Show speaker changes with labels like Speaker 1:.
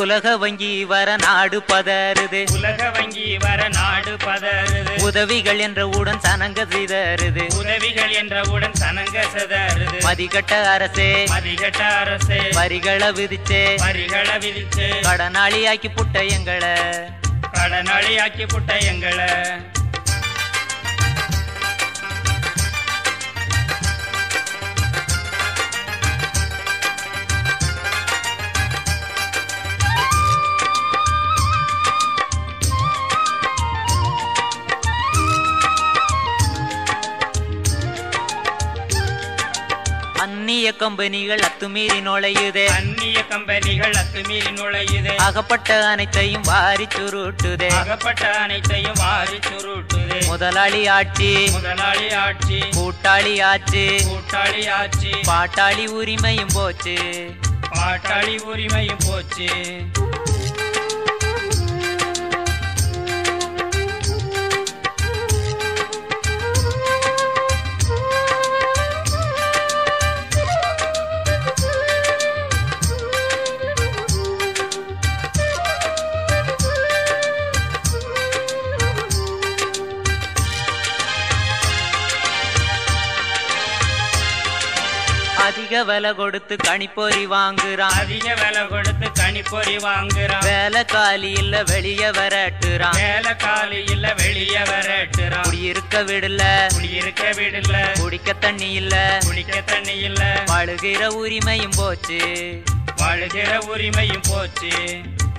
Speaker 1: உலக வங்கி வர நாடு பதறுது
Speaker 2: உலக வங்கி வர நாடு பதறுது
Speaker 1: உதவிகள் என்ற உடன் சனங்க சிதறுது
Speaker 2: உதவிகள் என்றவுடன் சனங்க செதறுது
Speaker 1: மதிக்கட்ட அரசே
Speaker 2: மதிகட்ட அரசே
Speaker 1: வரிகளை விதிச்சே
Speaker 2: வரிகளை விதிச்சு
Speaker 1: கடனாளி ஆக்கி புட்ட எங்களை
Speaker 2: கடனாளியாக்கி புட்ட எங்களை
Speaker 1: அந்நிய கம்பெனிகள் அத்துமீறி நுழையுதே
Speaker 2: அந்நிய கம்பெனிகள் அத்துமீறி நுழையுது
Speaker 1: அகப்பட்ட அனைத்தையும் வாரி சுருட்டுதே
Speaker 2: அகப்பட்ட அனைத்தையும் வாரி சுருட்டுது
Speaker 1: முதலாளி ஆட்சி
Speaker 2: முதலாளி ஆட்சி
Speaker 1: கூட்டாளி ஆட்சி
Speaker 2: கூட்டாளி ஆட்சி
Speaker 1: பாட்டாளி உரிமையும் போச்சு
Speaker 2: பாட்டாளி உரிமையும் போச்சு
Speaker 1: அதிக விலை கொடுத்து கணிப்பொறி வாங்குறான்
Speaker 2: அதிக விலை கொடுத்து கணிப்பொறி வாங்குறான்
Speaker 1: வேலை காலி இல்ல வெளிய விரட்டுறான்
Speaker 2: வேலை காலி இல்ல வெளிய வரட்டுறான்
Speaker 1: குடியிருக்க விடல
Speaker 2: குடியிருக்க விடல
Speaker 1: குடிக்க தண்ணி இல்ல
Speaker 2: குடிக்க தண்ணி இல்ல
Speaker 1: பழுகிற உரிமையும் போச்சு
Speaker 2: வாழுகிற உரிமையும் போச்சு